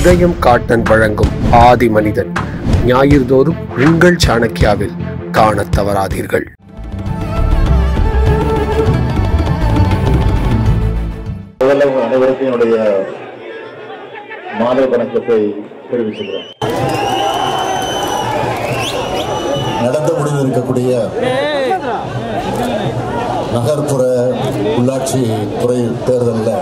உதயம் காட்டன் வழங்கும் ஆதி மனிதன் ஞாயிறுதோறும் உங்கள் சாணக்கியாவில் காணத் தவறாதீர்கள் முதல்ல உங்க அனைவருக்கும் என்னுடைய மாலை வணக்கத்தை தெரிவிச்சுக்கிறேன் நடந்து முடிவு இருக்கக்கூடிய நகர்ப்புற உள்ளாட்சி துறை தேர்தலில்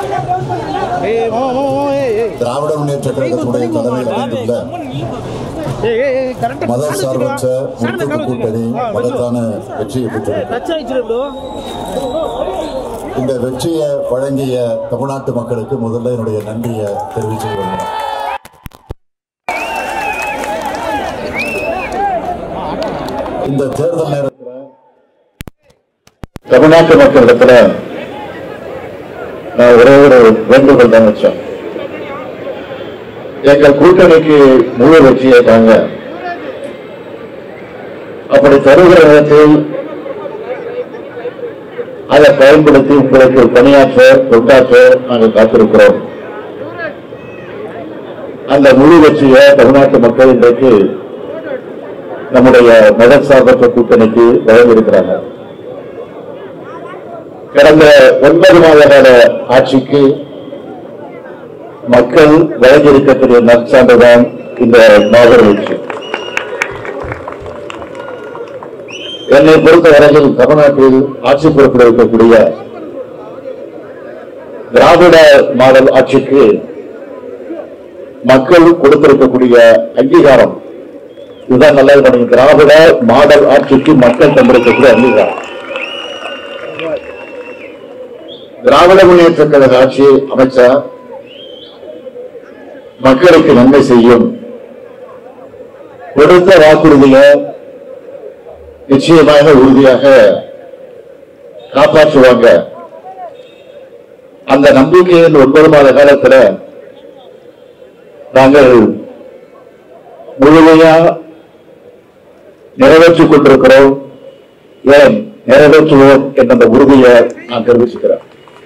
திராவிட முன்னேற்ற கழகத்துடைய தலைமையில் அமைந்துள்ள மத சார்பற்ற முற்போக்கு கூட்டணி மகத்தான வெற்றியை பெற்றிருக்கிறது இந்த வெற்றியை வழங்கிய தமிழ்நாட்டு மக்களுக்கு முதல்ல என்னுடைய நன்றியை தெரிவிச்சு கொள்கிறேன் இந்த தேர்தல் நேரத்தில் தமிழ்நாட்டு மக்களிடத்துல நான் ஒரே ஒரு வேண்டுகோள் தான் வச்சேன் எங்கள் கூட்டணிக்கு முழு வெற்றியை தாங்க அப்படி தருகிற நேரத்தில் அதை பயன்படுத்தி உங்களுக்கு பணியாற்ற தொண்டாற்ற நாங்கள் காத்திருக்கிறோம் அந்த முழு வெற்றியை தமிழ்நாட்டு மக்கள் இன்றைக்கு நம்முடைய மத சார்பற்ற கூட்டணிக்கு வழங்கியிருக்கிறாங்க கடந்த ஒன்பது மாத கால ஆட்சிக்கு மக்கள் வழங்கியிருக்கக்கூடிய நற்சான்றுதான் இந்த மாபெரும் வெற்றி என்னை பொறுத்தவரையில் தமிழ்நாட்டில் ஆட்சி பொறுப்பில் இருக்கக்கூடிய திராவிட மாடல் ஆட்சிக்கு மக்கள் கொடுத்திருக்கக்கூடிய அங்கீகாரம் இதுதான் நல்லா இருக்கணும் திராவிட மாடல் ஆட்சிக்கு மக்கள் தந்திருக்கக்கூடிய அங்கீகாரம் திராவிட முன்னேற்ற கழக ஆட்சி அமைச்சா மக்களுக்கு நன்மை செய்யும் கொடுத்த வாக்குறுதியை நிச்சயமாக உறுதியாக காப்பாற்றுவாங்க அந்த நம்பிக்கையின் ஒன்பது மாத காலத்துல நாங்கள் முழுமையா நிறைவேற்றிக் கொண்டிருக்கிறோம் ஏன் நிறைவேற்றுவோம் என்ற அந்த உறுதியை நான் தெரிவிச்சுக்கிறேன்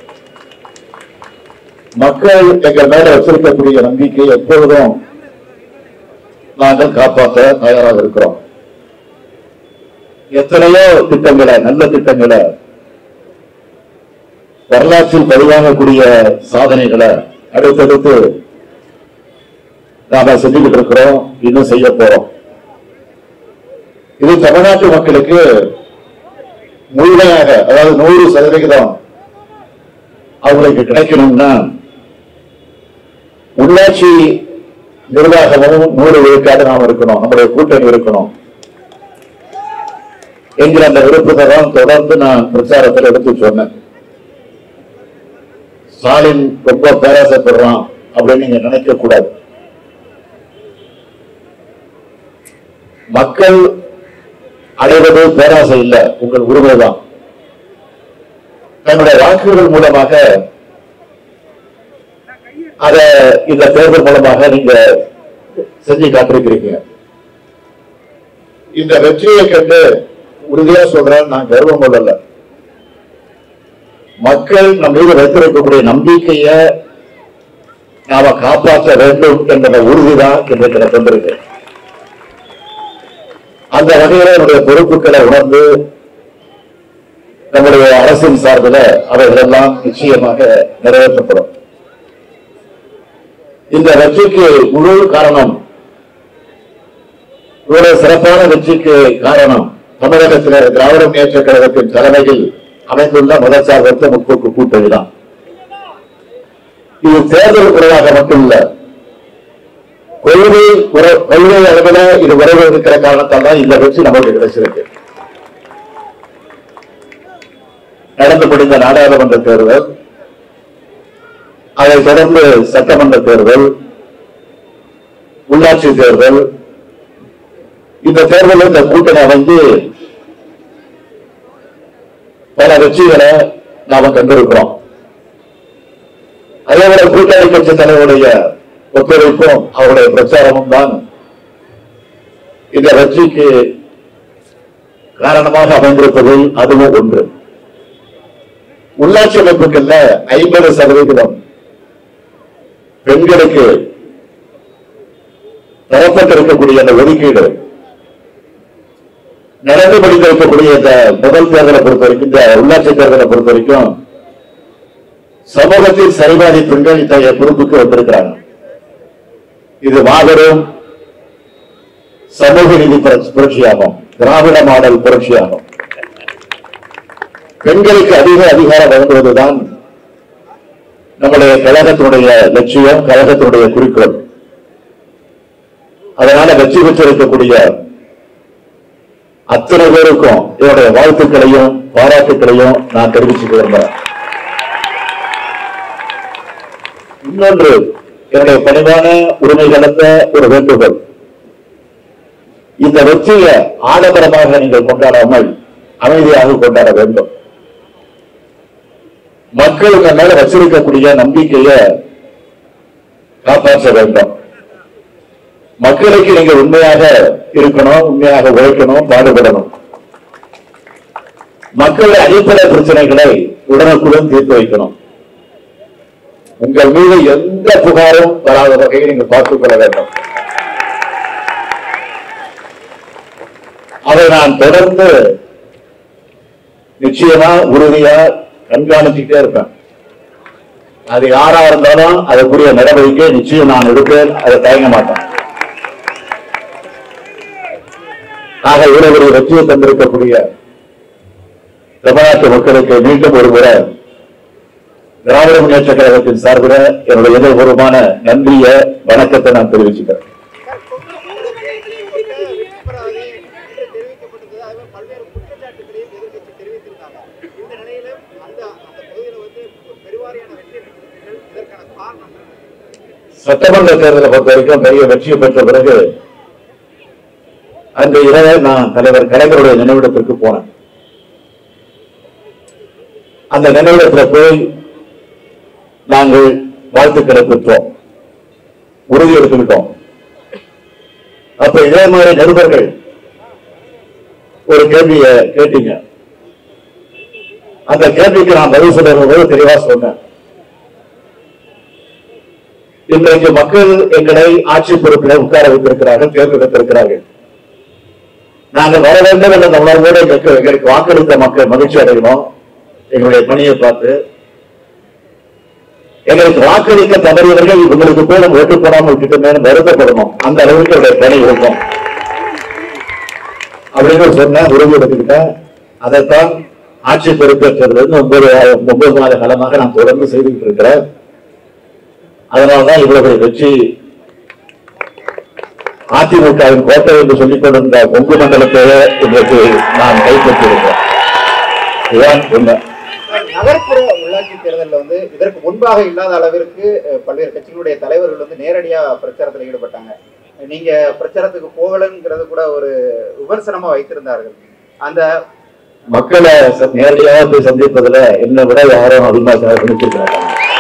மக்கள் எங்கள் மேல வச்சிருக்கக்கூடிய நம்பிக்கை எப்பொழுதும் நாங்கள் காப்பாற்ற தயாராக இருக்கிறோம் எத்தனையோ திட்டங்களை நல்ல திட்டங்களை வரலாற்றில் பதிவாகக்கூடிய சாதனைகளை அடுத்தடுத்து நாம செஞ்சுக்கிட்டு இருக்கிறோம் இன்னும் செய்ய போறோம் இது தமிழ்நாட்டு மக்களுக்கு முழுமையாக அதாவது நூறு சதவிகிதம் அவங்களுக்கு கிடைக்கணும்னா உள்ளாட்சி நிர்வாகமும் நூறு விழுக்காடு நாம் இருக்கணும் நம்முடைய கூட்டணி இருக்கணும் என்கிற அந்த விருப்பத்தை தான் தொடர்ந்து நான் பிரச்சாரத்தில் எடுத்து சொன்னேன் ஸ்டாலின் ரொம்ப பேராசைப்படுறான் அப்படின்னு நீங்க நினைக்க கூடாது மக்கள் அடைவது பேராசை இல்ல உங்கள் உரிமை தான் தன்னுடைய வாக்குகள் மூலமாக அத இந்த தேர்தல் மூலமாக நீங்க செஞ்சு காட்டிருக்கிறீங்க இந்த வெற்றியை கண்டு உறுதியா சொல்றேன் நான் கர்வம் கொள்ளல மக்கள் நம் மீது வைத்திருக்கக்கூடிய நம்பிக்கைய நாம காப்பாற்ற வேண்டும் என்ற உறுதிதான் இன்றைக்கு எனக்கு வந்திருக்கு அந்த வகையில என்னுடைய பொறுப்புகளை உணர்ந்து நம்முடைய அரசின் சார்பில் அவைகளெல்லாம் நிச்சயமாக நிறைவேற்றப்படும் இந்த வெற்றிக்கு முழு காரணம் இவ்வளவு சிறப்பான வெற்றிக்கு காரணம் தமிழகத்தில் திராவிட முன்னேற்ற கழகத்தின் தலைமையில் அமைந்துள்ள மதச்சார்பற்ற முற்போக்கு கூட்டணி தான் இது தேர்தல் குறைவாக மட்டும் இல்ல கொள்கை உற- கொள்கை அளவில் இது உறவு இருக்கிற காரணத்தால் தான் இந்த வெற்றி நமக்கு கிடைச்சிருக்கு நடந்து முடிந்த நாடாளுமன்ற தேர்தல் அதைத் தொடர்ந்து சட்டமன்ற தேர்தல் உள்ளாட்சி தேர்தல் இந்த தேர்தலில் இந்த கூட்டணி அமைந்து பல வெற்றிகளை நாம கண்டிருக்கிறோம் அதே போல கூட்டணி கட்சி தலைவருடைய ஒத்துழைப்பும் அவருடைய பிரச்சாரமும் தான் இந்த வெற்றிக்கு காரணமாக அமைந்திருப்பதில் அதுவும் ஒன்று உள்ளாட்சி அமைப்புகள்ல ஐம்பது சதவிகிதம் பெண்களுக்கு தரப்பட்டிருக்கக்கூடிய அந்த ஒதுக்கீடு நடந்து முடிந்திருக்கக்கூடிய இந்த முதல் தேர்தலை பொறுத்த வரைக்கும் இந்த உள்ளாட்சி தேர்தலை பொறுத்த வரைக்கும் சமூகத்தில் சரிபாதி பெண்கள் இத்தகைய பொறுப்புக்கு வந்திருக்கிறாங்க இது மாபெரும் சமூக நீதி புரட்சி- புரட்சியாகும் திராவிட மாடல் புரட்சியாகும் பெண்களுக்கு அதிக அதிகாரம் வழங்குவதுதான் நம்முடைய கழகத்தினுடைய லட்சியம் கழகத்தினுடைய குறிக்கோள் அதனால வெற்றி பெற்றிருக்கக்கூடிய அத்தனை பேருக்கும் என்னுடைய வாழ்த்துக்களையும் பாராட்டுக்களையும் நான் தெரிவிச்சுக்க விரும்புகிறேன் இன்னொன்று என்னுடைய பணிவான உரிமை கலந்த ஒரு வேண்டுகோள் இந்த வெற்றியை ஆடம்பரமாக நீங்கள் கொண்டாடாமல் அமைதியாக கொண்டாட வேண்டும் மக்கள் உங்க மேல வச்சிருக்கக்கூடிய நம்பிக்கையை காப்பாற்ற வேண்டும் மக்களுக்கு நீங்க உண்மையாக இருக்கணும் உண்மையாக உழைக்கணும் பாடுபடணும் மக்களுடைய அடிப்படை பிரச்சனைகளை உடனுக்குடன் தீர்த்து வைக்கணும் உங்கள் மீது எந்த புகாரும் வராத வகையில் நீங்க பார்த்துக் கொள்ள வேண்டும் அதை நான் தொடர்ந்து நிச்சயமா உறுதியா கண்காணிச்சுட்டே இருப்பேன் அது யாரா இருந்தாலும் அதற்குரிய நடவடிக்கை நிச்சயம் நான் எடுப்பேன் அதை தயங்க மாட்டேன் ஆக இவ்வளவு ஒரு வெற்றியை தந்திருக்கக்கூடிய தமிழ்நாட்டு மக்களுக்கு மீண்டும் ஒரு முறை திராவிட முன்னேற்ற கழகத்தின் சார்பில் என்னுடைய இதயபூர்வமான நன்றிய வணக்கத்தை நான் தெரிவிச்சுக்கிறேன் பெறாது என்று தெரிவிக்கப்பட்டது அதுவே பல்வேறு குற்றச்சாட்டுகளையும் எதிர்க்கட்சி தெரிவித்திருந்தாங்க இந்த நிலையில அந்த அந்த பகுதியில் வந்து பெருவாரியான வெற்றி பெற்றிருக்கிறீர்கள் இதற்கான காரணம் என்ன? சட்டமன்ற தேர்தலை பொறுத்த வரைக்கும் பெரிய வெற்றியை பெற்ற பிறகு அன்று இரவே நான் தலைவர் கலைஞருடைய நினைவிடத்திற்கு போனேன் அந்த நினைவிடத்தில் போய் நாங்கள் வாழ்த்துக்களை பெற்றோம் உறுதி எடுத்துக்கிட்டோம் அப்ப இதே மாதிரி நிருபர்கள் ஒரு கேள்வியை கேட்டீங்க அந்த கேள்விக்கு நான் பதில் சொல்லும் போது தெளிவா சொன்னேன் இன்றைக்கு மக்கள் எங்களை ஆட்சி பொறுப்பில் உட்கார வைத்திருக்கிறார்கள் தேர்ந்தெடுத்திருக்கிறார்கள் நாங்கள் வர வேண்டும் என்ற உணர்வோடு எங்களுக்கு எங்களுக்கு வாக்களித்த மக்கள் மகிழ்ச்சி அடையணும் எங்களுடைய பணியை பார்த்து எங்களுக்கு வாக்களிக்க தவறியவர்கள் இவங்களுக்கு போய் நம்ம ஓட்டு போடாமல் விட்டுட்டோமே வருத்தப்படணும் அந்த அளவுக்கு என்னுடைய பணி இருக்கும் அப்படின்னு சொன்னேன் உறுதி எடுத்துக்கிட்டேன் அதைத்தான் ஆட்சி பொறுப்பேற்றதிலிருந்து ஒன்பது ஒன்பது மாத காலமாக நான் தொடர்ந்து செய்துகிட்டு இருக்கிறேன் அதனால்தான் இவ்வளவு வெற்றி அதிமுகவின் கோட்டை என்று சொல்லிக் கொண்டிருந்த கொங்கு மண்டலத்தையே இன்றைக்கு நான் கைப்பற்றியிருக்கிறேன் இதுதான் உண்மை நகர்ப்புற உள்ளாட்சி தேர்தலில் வந்து இதற்கு முன்பாக இல்லாத அளவிற்கு அஹ், பல்வேறு கட்சிகளுடைய தலைவர்கள் வந்து நேரடியா பிரச்சாரத்தில் ஈடுபட்டாங்க நீங்க பிரச்சாரத்துக்கு போகலங்கிறது கூட ஒரு விமர்சனமா வைத்திருந்தார்கள் அந்த மக்களை ச- நேரடியாக போய் சந்திப்பதுல என்னை விட யாரும் அதிகமாக நினைச்சிருக்கிறாங்க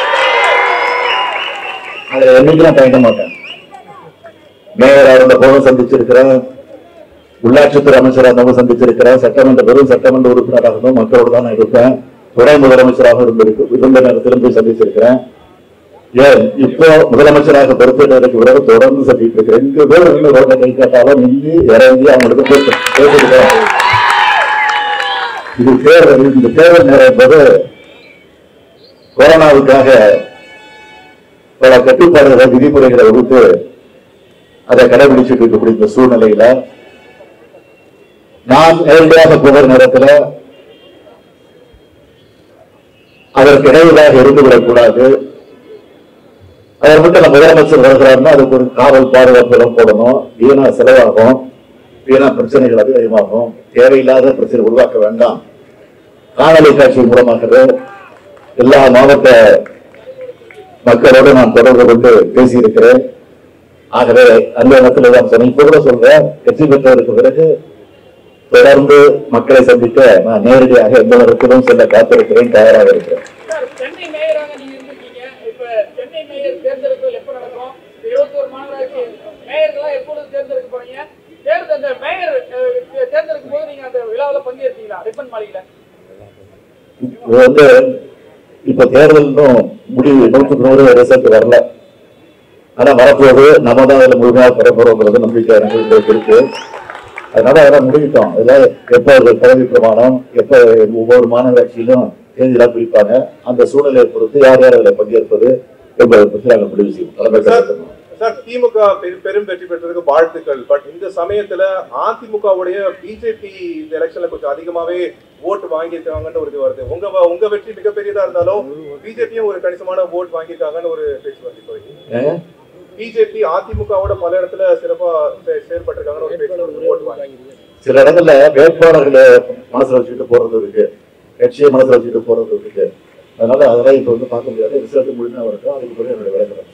அதுல என்னைக்கு தயங்க மாட்டேன் மேயரா இருந்த போதும் சந்திச்சிருக்கிறேன் உள்ளாட்சித்துறை அமைச்சராக இருந்தவங்க சந்திச்சிருக்கிறேன் சட்டமன்ற வெறும் சட்டமன்ற உறுப்பினராக இருந்தும் மக்களோடு தான் நான் இருப்பேன் துணை முதலமைச்சராக இருந்திருக்கு இருந்த நேரத்திலும் போய் சந்திச்சிருக்கிறேன் ஏன் இப்போ முதலமைச்சராக பொறுப்பேற்றதற்கு பிறகு தொடர்ந்து சந்திட்டு இருக்கிறேன் ரெண்டு பேர் நின்று ரோட்டை கை காட்டாலும் நின்று இறங்கி அவங்களுக்கு போய் பேசிட்டு இது தேர்தல் இந்த தேர்தல் நேரம் என்பது கொரோனாவுக்காக பல கட்டுப்பாடுகளை விதிமுறைகளை வகுத்து அதை கடைபிடிச்சிட்டு இருக்கக்கூடிய இந்த சூழ்நிலையில நான் நேரடியாக போகிற நேரத்துல அதற்கு இடையிலாக இருந்துவிடக் கூடாது அவர் மட்டும் நம்ம முதலமைச்சர் வருகிறாருன்னா அதுக்கு ஒரு காவல் பாதுகாப்பு எல்லாம் போடணும் வீணா செலவாகும் வீணா பிரச்சனைகள் அதிகமாகும் தேவையில்லாத பிரச்சனை உருவாக்க வேண்டாம் காணொலி காட்சி மூலமாக எல்லா மாவட்ட மக்களோடு நான் தொடர்பு கொண்டு பேசியிருக்கிறேன் ஆகவே அந்த இடத்துல தான் சொன்னேன் இப்ப கூட சொல்றேன் வெற்றி பெற்றதற்கு பிறகு தொடர்ந்து மக்களை சந்திக்க நான் நேரடியாக எந்த இடத்திலும் செல்ல காத்திருக்கிறேன் தயாராக இருக்கிறேன் சார் சென்னை மேயராக நீங்க இருந்திருக்கீங்க இப்ப சென்னை மேயர் தேர்ந்தெடுப்பு எப்ப நடக்கும் இருபத்தி ஒரு மாநகராட்சி மேயர்களா எப்பொழுது தேர்ந்தெடுக்க போறீங்க தேர்தல் அந்த மேயர் அஹ், தேர்ந்தெடுக்கும் போது நீங்க அந்த விழாவில் பங்கேற்றீங்களா ரிப்பன் மாளிகையில இது வந்து இப்ப தேர்தல் இன்னும் முடிவு நூற்றுக்கு நூறு ரிசல்ட் வரல ஆனா வரப்போகுது நம்ம தான் அதுல முழுமையாக பெற போறோங்கிறது நம்பிக்கை எங்களுக்கு இருக்கு அதனால அதெல்லாம் முடிவிட்டோம் இதுல எப்ப ஒரு பதவி பிரமாணம் எப்ப ஒவ்வொரு மாநகராட்சியிலும் தேதியெல்லாம் பிரிப்பாங்க அந்த சூழ்நிலையை பொறுத்து யார் யார் அதில் பங்கேற்பது என்பதை பற்றி நாங்கள் முடிவு செய்வோம் தலைமை கழகத்தின் சார் திமுக பெரு- பெரும் வெற்றி பெற்றதுக்கு வாழ்த்துக்கள் பட் இந்த சமயத்துல அதிமுகவுடைய பிஜேபி இந்த எலெக்ஷன்ல கொஞ்சம் அதிகமாவே ஓட்டு வாங்கியிருக்காங்கன்னு ஒரு இது வருது உங்க வ- உங்க வெற்றி மிகப்பெரியதா இருந்தாலும் பிஜேபியும் ஒரு கணிசமான ஓட் வாங்கியிருக்காங்கன்னு ஒரு பேச்சு வருது இப்போ ஏங்க? பிஜேபி அதிமுகவோட பல இடத்துல சிறப்பா செ- செயல்பட்டிருக்காங்கன்னு ஒரு பேச்சு வருது ஓட்டு வாங்கி சில இடங்கள்ல வேட்பாளர்களை மனசுல வச்சுக்கிட்டு போறது இருக்கு கட்சியை மனசுல வச்சுக்கிட்டு போறது இருக்கு அதனால அதெல்லாம் இப்ப வந்து பார்க்க முடியாது ரிசல்ட் முடிஞ்சா வரட்டும் அதுக்கு பிறகு என்னுடைய விளக்கம்